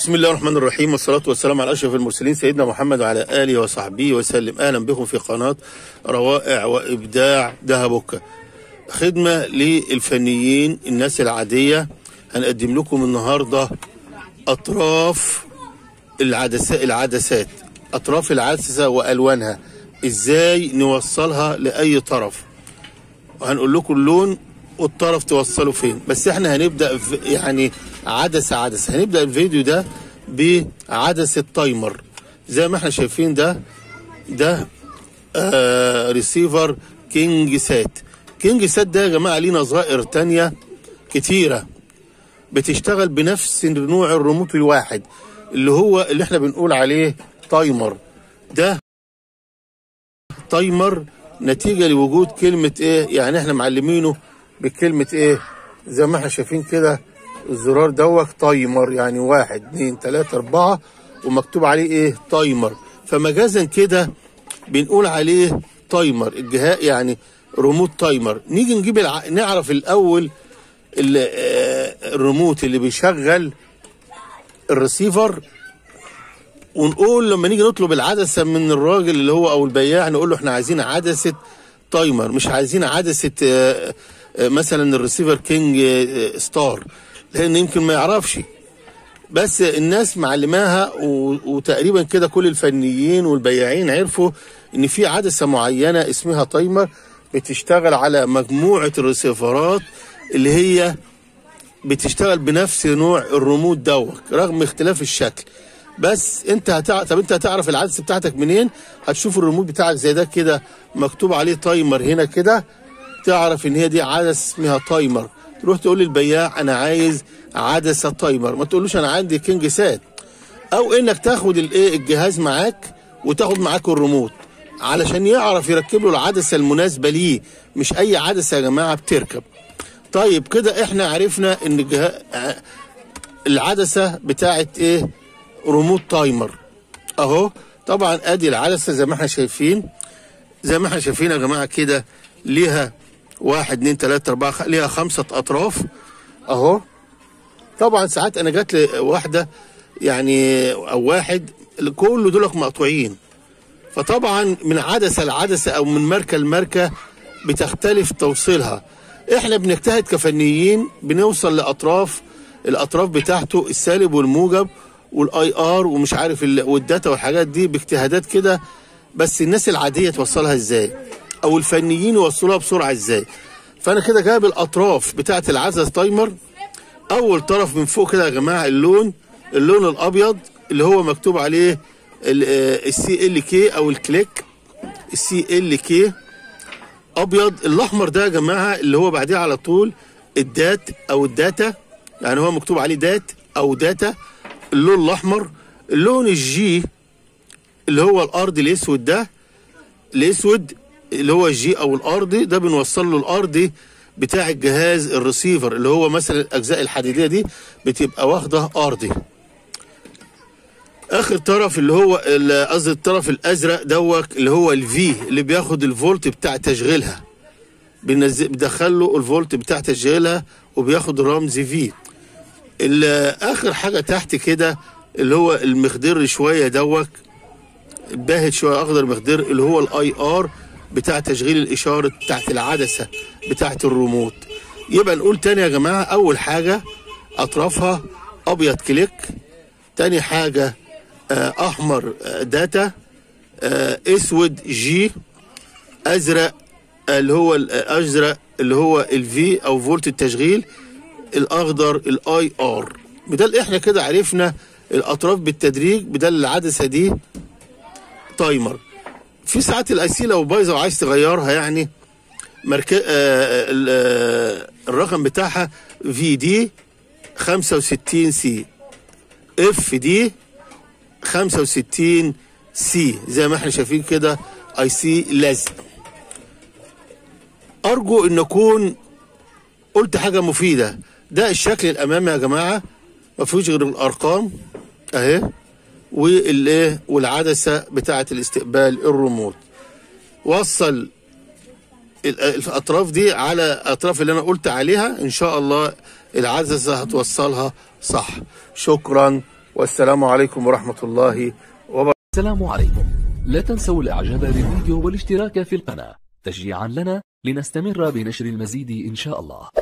بسم الله الرحمن الرحيم والصلاة والسلام على أشرف المرسلين سيدنا محمد وعلى آله وصحبه وسلم أهلا بكم في قناة روائع وإبداع دهبك خدمة للفنيين الناس العادية هنقدم لكم النهاردة أطراف العدسات العدسات أطراف العدسة وألوانها إزاي نوصلها لأي طرف وهنقول لكم اللون والطرف توصله فين بس احنا هنبدا في- يعني عدسه عدسه هنبدا الفيديو ده بعدسه تايمر زي ما احنا شايفين ده ده آه ريسيفر كينج سات كينج سات ده يا جماعه ليه نظائر تانية كتيره بتشتغل بنفس نوع الريموت الواحد اللي هو اللي احنا بنقول عليه تايمر ده تايمر نتيجه لوجود كلمه ايه يعني احنا معلمينه بكلمه ايه زي ما احنا شايفين كده الزرار دوت تايمر يعني واحد اتنين تلاته اربعه ومكتوب عليه ايه تايمر فمجازا كده بنقول عليه تايمر الجهاز يعني ريموت تايمر نيجي نجيب الع... نعرف الاول ال- آه، الريموت اللي بيشغل الريسيفر ونقول لما نيجي نطلب العدسه من الراجل اللي هو او البياع نقول له احنا عايزين عدسه تايمر مش عايزين عدسه آه، آه، مثلا الريسيفر كينج آه، ستار لان يمكن ما يعرفش بس الناس معلماها و- وتقريبا كده كل الفنيين والبياعين عرفوا ان في عدسه معينه اسمها تايمر بتشتغل على مجموعه الريسيفرات اللي هي بتشتغل بنفس نوع الريموت دوت رغم اختلاف الشكل بس انت هتع... طب انت هتعرف العدسه بتاعتك منين هتشوف الريموت بتاعك زي ده كده مكتوب عليه تايمر هنا كده تعرف ان هي دي عدسه اسمها تايمر تروح تقول للبياع انا عايز عدسه تايمر ما تقولوش انا عندي كينج سات او انك تاخد الايه الجهاز معاك وتاخد معاك الريموت علشان يعرف يركب له العدسه المناسبه ليه مش اي عدسه يا جماعه بتركب طيب كده احنا عرفنا ان الجهاز العدسه بتاعت ايه ريموت تايمر اهو طبعا ادي العدسه زي ما احنا شايفين زي ما احنا شايفين يا جماعه كده ليها واحد اتنين تلاته اربعه خ- ليها خمسه اطراف اهو طبعا ساعات انا جات لي واحده يعني او واحد كل دول مقطوعين فطبعا من عدسه لعدسه او من ماركه لماركه بتختلف توصيلها احنا بنجتهد كفنيين بنوصل لاطراف الاطراف بتاعته السالب والموجب والاي ار ومش عارف ال- والداتا والحاجات دي باجتهادات كده بس الناس العاديه توصلها ازاي او الفنيين يوصلوها بسرعه ازاي فانا كده جايب الاطراف بتاعه العدسه تايمر اول طرف من فوق كده يا جماعه اللون اللون الابيض اللي هو مكتوب عليه السي ال كي او الكليك السي ال كي ابيض الاحمر ده يا جماعه اللي هو بعديه على طول الدات او الداتا يعني هو مكتوب عليه دات او داتا اللون الاحمر اللون الجي اللي هو الارض الاسود ده الاسود اللي هو الجي او الارضي ده بنوصل له الارضي بتاع الجهاز الريسيفر اللي هو مثلا الاجزاء الحديديه دي بتبقى واخده ارضي اخر طرف اللي هو ال- قصدي الطرف الازرق دوت اللي هو الفي اللي بياخد الفولت بتاع تشغيلها بنزل بدخل له الفولت بتاع تشغيلها وبياخد رمز في ال- اخر حاجه تحت كده اللي هو المخضر شويه دوت باهت شويه اخضر مخضر اللي هو الاي ار بتاع تشغيل الاشاره بتاعت العدسه بتاعت الريموت يبقى نقول تاني يا جماعه اول حاجه اطرافها ابيض كليك تاني حاجه آه، احمر آه، داتا آه، اسود جي ازرق آه، اللي هو الازرق اللي هو الفي او فولت التشغيل الاخضر الاي ار بدل احنا كده عرفنا الاطراف بالتدريج بدل العدسه دي تايمر في ساعات الاي سي لو بايظه وعايز تغيرها يعني مرك... آه ال- آه، الرقم بتاعها في دي 65 سي اف دي 65 سي زي ما احنا شايفين كده اي سي لازق ارجو ان اكون قلت حاجه مفيده ده الشكل الامامي يا جماعه ما فيهوش غير الارقام اهي والايه والعدسه بتاعه الاستقبال الريموت وصل ال- الاطراف دي على الاطراف اللي انا قلت عليها ان شاء الله العدسه هتوصلها صح شكرا والسلام عليكم ورحمة الله وبركاته السلام عليكم لا تنسوا الاعجاب بالفيديو والاشتراك في القناة تشجيعا لنا لنستمر بنشر المزيد ان شاء الله